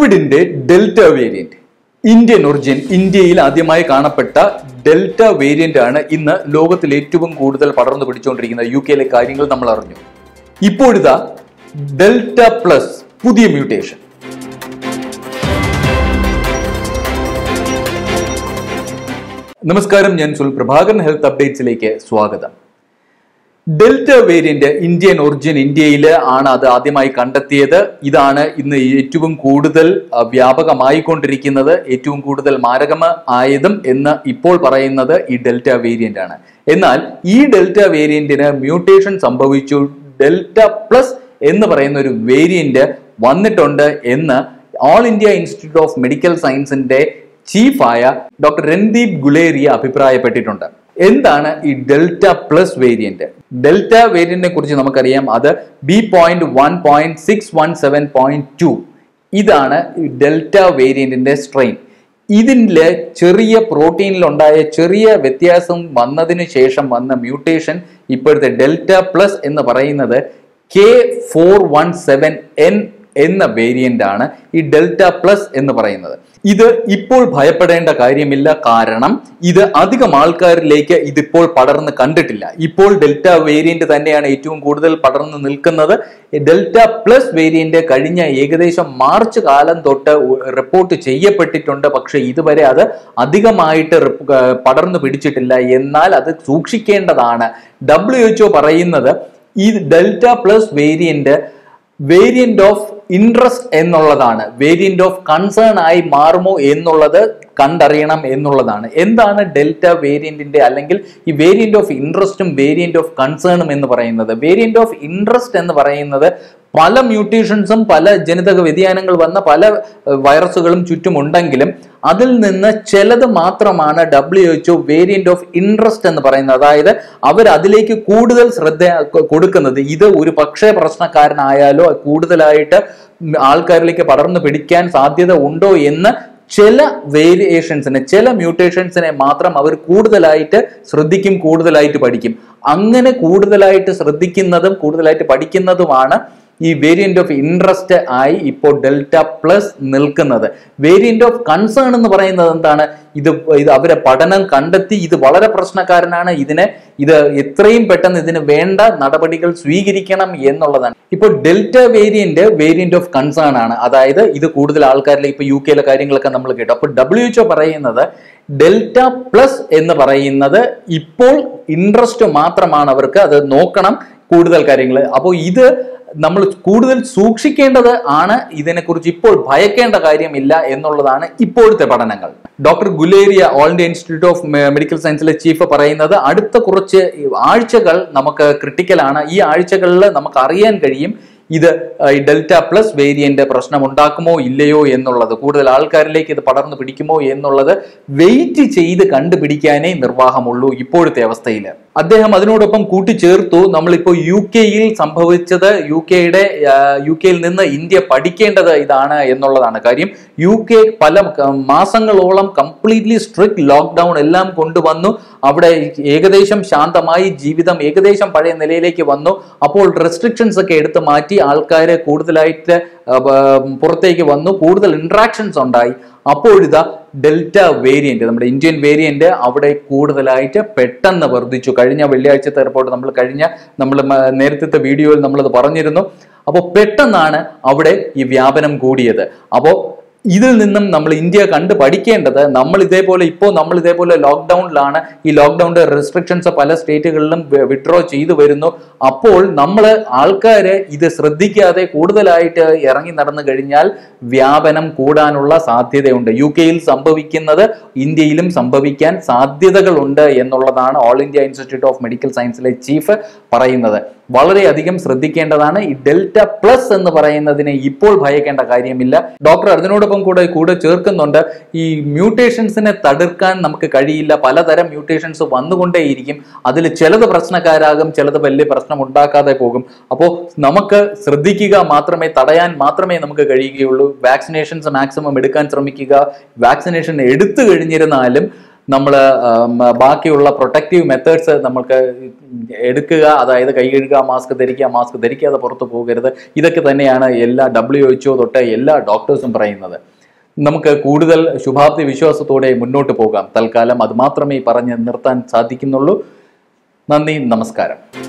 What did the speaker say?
കോവിഡിന്റെ delta variant Indian origin ഇന്ത്യയിൽ ആദ്യമായി കാണപ്പെട്ട ഡെൽറ്റ വേരിയന്റ് ആണ് ഇന്ന് ലോകത്തിൽ ഏറ്റവും കൂടുതൽ പടർന്നു പിടിച്ചുകൊണ്ടിരിക്കുന്ന യു കെയിലെ കാര്യങ്ങൾ നമ്മൾ അറിഞ്ഞു ഇപ്പോഴിതാ ഡെൽറ്റ പ്ലസ് പുതിയ മ്യൂട്ടേഷൻ നമസ്കാരം ഞാൻ സുൽ പ്രഭാകരൻ ഹെൽത്ത് അപ്ഡേറ്റ്സിലേക്ക് സ്വാഗതം ഡെൽറ്റ വേരിയന്റ് ഇന്ത്യൻ ഒറിജിൻ ഇന്ത്യയിൽ ആണ് അത് ആദ്യമായി കണ്ടെത്തിയത് ഇതാണ് ഇന്ന് ഏറ്റവും കൂടുതൽ ആ, വ്യാപകമായിക്കൊണ്ടിരിക്കുന്നത് ഏറ്റവും കൂടുതൽ മാരകമ ആയതും എന്ന് ഇപ്പോൾ പറയുന്നത് ഈ ഡെൽറ്റ വേരിയന്റ് ആണ് എന്നാൽ ഈ ഡെൽറ്റ വേരിയന്റിന് മ്യൂട്ടേഷൻ സംഭവിച്ചു ഡെൽറ്റ പ്ലസ് എന്ന് പറയുന്ന ഒരു വേരിയന്റ് വന്നിട്ടുണ്ട് എന്ന് all India institute of medical സയൻസിന്റെ ചീഫായ ഡോക്ടർ രൺദീപ് ഗുലേറിയ അഭിപ്രായപ്പെട്ടിട്ടുണ്ട് എന്താണ് ഈ ഡെൽറ്റ പ്ലസ് വേരിയന്റ് ഡെൽറ്റ വേരിയന്റിനെ കുറിച്ച് നമുക്കറിയാം അത് B point one point six one seven point two ഇതാണ് ഈ ഡെൽറ്റ വേരിയന്റിന്റെ സ്ട്രെയിൻ ഇതിലെ ചെറിയ പ്രോട്ടീനിലുണ്ടായ ചെറിയ വ്യത്യാസം വന്നതിന് ശേഷം വന്ന മ്യൂട്ടേഷൻ ഇപ്പോഴത്തെ ഡെൽറ്റ പ്ലസ് എന്ന് പറയുന്നത് K four one seven N എന്ന വേരിയന്റ് ആണ് ഈ ഡെൽറ്റ പ്ലസ് എന്ന് പറയുന്നത് ഇത് ഇപ്പോൾ ഭയപ്പെടേണ്ട കാര്യമില്ല കാരണം ഇത് അധികം ആൾക്കാരിലേക്ക് ഇതിപ്പോൾ പടർന്ന് കണ്ടിട്ടില്ല ഇപ്പോൾ ഡെൽറ്റ വേരിയന്റ് തന്നെയാണ് ഏറ്റവും കൂടുതൽ പടർന്ന് നിൽക്കുന്നത് ഡെൽറ്റ പ്ലസ് വേരിയന്റ് കഴിഞ്ഞ ഏകദേശം മാർച്ച് കാലം തൊട്ട് റിപ്പോർട്ട് ചെയ്യപ്പെട്ടിട്ടുണ്ട് പക്ഷെ ഇതുവരെ അത് അധികമായിട്ട് റിപ്പ- ഏർ പടർന്നു പിടിച്ചിട്ടില്ല എന്നാൽ അത് സൂക്ഷിക്കേണ്ടതാണ് ഡബ്ല്യു എച്ച്ഒ പറയുന്നത് ഈ delta plus variant variant of interest എന്നുള്ളതാണ് വേരിയന്റ് ഓഫ് കൺസേൺ ആയി മാറുമോ എന്നുള്ളത് കണ്ടറിയണം എന്നുള്ളതാണ് എന്താണ് ഡെൽറ്റ വേരിയന്റിന്റെ അല്ലെങ്കിൽ ഈ വേരിയന്റ് ഓഫ് ഇൻട്രസ്റ്റും വേരിയന്റ് ഓഫ് കൺസേണും എന്ന് പറയുന്നത് വേരിയന്റ് ഓഫ് ഇൻട്രസ്റ്റ് എന്ന് പറയുന്നത് പല മ്യൂട്ടേഷൻസും പല ജനിതക വ്യതിയാനങ്ങൾ വന്ന പല ഏർ, വൈറസുകളും ചുറ്റുമുണ്ടെങ്കിലും അതിൽ നിന്ന് ചിലത് മാത്രമാണ് W HO variant of interest എന്ന് പറയുന്നത് അതായത് അവർ അതിലേക്ക് കൂടുതൽ ശ്രദ്ധ കൊ- കൊടുക്കുന്നത് ഇത് ഒരു പക്ഷേ പ്രശ്നക്കാരനായാലോ കൂടുതലായിട്ട് ആൾക്കാരിലേക്ക് പടർന്നു പിടിക്കാൻ സാധ്യത ഉണ്ടോ എന്ന് ചില വേരിയേഷൻസിനെ ചില മ്യൂട്ടേഷൻസിനെ മാത്രം അവർ കൂടുതലായിട്ട് ശ്രദ്ധിക്കും കൂടുതലായിട്ട് പഠിക്കും അങ്ങനെ കൂടുതലായിട്ട് ശ്രദ്ധിക്കുന്നതും കൂടുതലായിട്ട് പഠിക്കുന്നതുമാണ് ഈ വേരിയന്റ് ഓഫ് ഇൻട്രസ്റ്റ് ആയി ഇപ്പോൾ ഡെൽറ്റ പ്ലസ് നിൽക്കുന്നത് വേരിയന്റ് ഓഫ് കൺസേൺ എന്ന് പറയുന്നത് എന്താണ് ഇത് ഇത് അവരെ പഠനം കണ്ടെത്തി ഇത് വളരെ പ്രശ്നക്കാരനാണ് ഇതിനെ ഇത് എത്രയും പെട്ടെന്ന് ഇതിന് വേണ്ട നടപടികൾ സ്വീകരിക്കണം എന്നുള്ളതാണ് ഇപ്പോൾ delta variant variant of concern ആണ് അതായത് ഇത് കൂടുതൽ ആൾക്കാരിലേക്ക് ഇപ്പൊ യു കെയിലെ കാര്യങ്ങളൊക്കെ നമ്മൾ കേട്ടു അപ്പോൾ ഡബ്ല്യു എച്ച്ഒ പറയുന്നത് ഡെൽറ്റ പ്ലസ് എന്ന് പറയുന്നത് ഇപ്പോൾ ഇൻട്രസ്റ്റ് മാത്രമാണ് അവർക്ക് അത് നോക്കണം കൂടുതൽ കാര്യങ്ങൾ അപ്പോൾ ഇത് നമ്മൾ കൂടുതൽ സൂക്ഷിക്കേണ്ടത് ആണ് ഇതിനെക്കുറിച്ച് ഇപ്പോൾ ഭയക്കേണ്ട കാര്യമില്ല എന്നുള്ളതാണ് ഇപ്പോഴത്തെ പഠനങ്ങൾ doctor Guleria all India institute of medical സയൻസിലെ ചീഫ് പറയുന്നത് അടുത്ത കുറച്ച് ആഴ്ചകൾ നമുക്ക് ക്രിട്ടിക്കലാണ് ഈ ആഴ്ചകളിൽ നമുക്ക് അറിയാൻ കഴിയും ഇത് ആ, ഈ ഡെൽറ്റ പ്ലസ് വേരിയന്റ് പ്രശ്നം ഉണ്ടാക്കുമോ ഇല്ലയോ എന്നുള്ളത് കൂടുതൽ ആൾക്കാരിലേക്ക് ഇത് പടർന്നു പിടിക്കുമോ എന്നുള്ളത് വെയിറ്റ് ചെയ്ത് കണ്ടുപിടിക്കാനേ നിർവാഹമുള്ളൂ ഇപ്പോഴത്തെ അവസ്ഥയിൽ അദ്ദേഹം അതിനോടൊപ്പം കൂട്ടിച്ചേർത്തു നമ്മളിപ്പോൾ യു കെയിൽ സംഭവിച്ചത് യു കെയുടെ യു കെയിൽ നിന്ന് ഇന്ത്യ പഠിക്കേണ്ടത് ഇതാണ് എന്നുള്ളതാണ് കാര്യം യു കെ പല ക- മാസങ്ങളോളം കംപ്ലീറ്റ്ലി സ്ട്രിക്ട് ലോക്ക്ഡൌൺ എല്ലാം കൊണ്ടുവന്നു അവിടെ ഏകദേശം ശാന്തമായി ജീവിതം ഏകദേശം പഴയ നിലയിലേക്ക് വന്നു അപ്പോൾ റെസ്ട്രിക്ഷൻസ് ഒക്കെ എടുത്ത് മാറ്റി ആൾക്കാര് കൂടുതലായിട്ട് ആ, ബ- പുറത്തേക്ക് വന്നു കൂടുതൽ ഇന്ററാക്ഷൻസ് ഉണ്ടായി അപ്പോഴിതാ ഡെൽറ്റ വേരിയന്റ് നമ്മുടെ ഇന്ത്യൻ വേരിയന്റ് അവിടെ കൂടുതലായിട്ട് പെട്ടെന്ന് വർദ്ധിച്ചു കഴിഞ്ഞ വെള്ളിയാഴ്ചത്തെ റിപ്പോർട്ട് നമ്മൾ കഴിഞ്ഞ നമ്മൾ നേരത്തെ വീഡിയോയിൽ നമ്മളത് പറഞ്ഞിരുന്നു അപ്പോൾ പെട്ടെന്നാണ് അവിടെ ഈ വ്യാപനം കൂടിയത് അപ്പോൾ ഇതിൽ നിന്നും നമ്മൾ ഇന്ത്യ കണ്ട് പഠിക്കേണ്ടത് നമ്മൾ ഇതേപോലെ ഇപ്പോൾ നമ്മൾ ഇതേപോലെ ലോക്ക്ഡൌണിലാണ് ഈ ലോക്ക്ഡൌണിന്റെ റെസ്ട്രിക്ഷൻസ് പല സ്റ്റേറ്റുകളിലും വിഡ്രോ ചെയ്തു വരുന്നു അപ്പോൾ നമ്മൾ ആൾക്കാര് ഇത് ശ്രദ്ധിക്കാതെ കൂടുതലായിട്ട് ഇറങ്ങി നടന്നു കഴിഞ്ഞാൽ വ്യാപനം കൂടാനുള്ള സാധ്യതയുണ്ട് യു കെയിൽ സംഭവിക്കുന്നത് ഇന്ത്യയിലും സംഭവിക്കാൻ സാധ്യതകളുണ്ട് എന്നുള്ളതാണ് all India institute of medical സയൻസിലെ ചീഫ് പറയുന്നത് വളരെയധികം ശ്രദ്ധിക്കേണ്ടതാണ് ഈ ഡെൽറ്റ പ്ലസ് എന്ന് പറയുന്നതിനെ ഇപ്പോൾ ഭയക്കേണ്ട കാര്യമില്ല ഡോക്ടർ അതിനോടൊപ്പം കൂടെ കൂടെ ചേർക്കുന്നുണ്ട് ഈ മ്യൂട്ടേഷൻസിനെ തടുക്കാൻ നമുക്ക് കഴിയില്ല പലതരം മ്യൂട്ടേഷൻസ് വന്നുകൊണ്ടേയിരിക്കും അതിൽ ചിലത് പ്രശ്നക്കാരാകും ചിലത് വലിയ പ്രശ്നം ഉണ്ടാക്കാതെ പോകും അപ്പോൾ നമുക്ക് ശ്രദ്ധിക്കുക മാത്രമേ തടയാൻ മാത്രമേ നമുക്ക് കഴിയുകയുള്ളൂ വാക്സിനേഷൻസ് മാക്സിമം എടുക്കാൻ ശ്രമിക്കുക വാക്സിനേഷൻ എടുത്തു കഴിഞ്ഞിരുന്നാലും നമ്മൾ ബാക്കിയുള്ള പ്രൊട്ടക്റ്റീവ് മെത്തേഡ്സ് നമുക്ക് എടുക്കുക അതായത് കൈ കഴുകുക മാസ്ക് ധരിക്കുക മാസ്ക് ധരിക്കാതെ പുറത്തു പോകരുത് ഇതൊക്കെ തന്നെയാണ് എല്ലാ ഡബ്ല്യു എച്ച്ഒ തൊട്ട് എല്ലാ ഡോക്ടേഴ്സും പറയുന്നത് നമുക്ക് കൂടുതൽ ശുഭാപ്തി വിശ്വാസത്തോടെ മുന്നോട്ട് പോകാം തൽക്കാലം അത് മാത്രമേ പറഞ്ഞ് നിർത്താൻ സാധിക്കുന്നുള്ളൂ നന്ദി നമസ്കാരം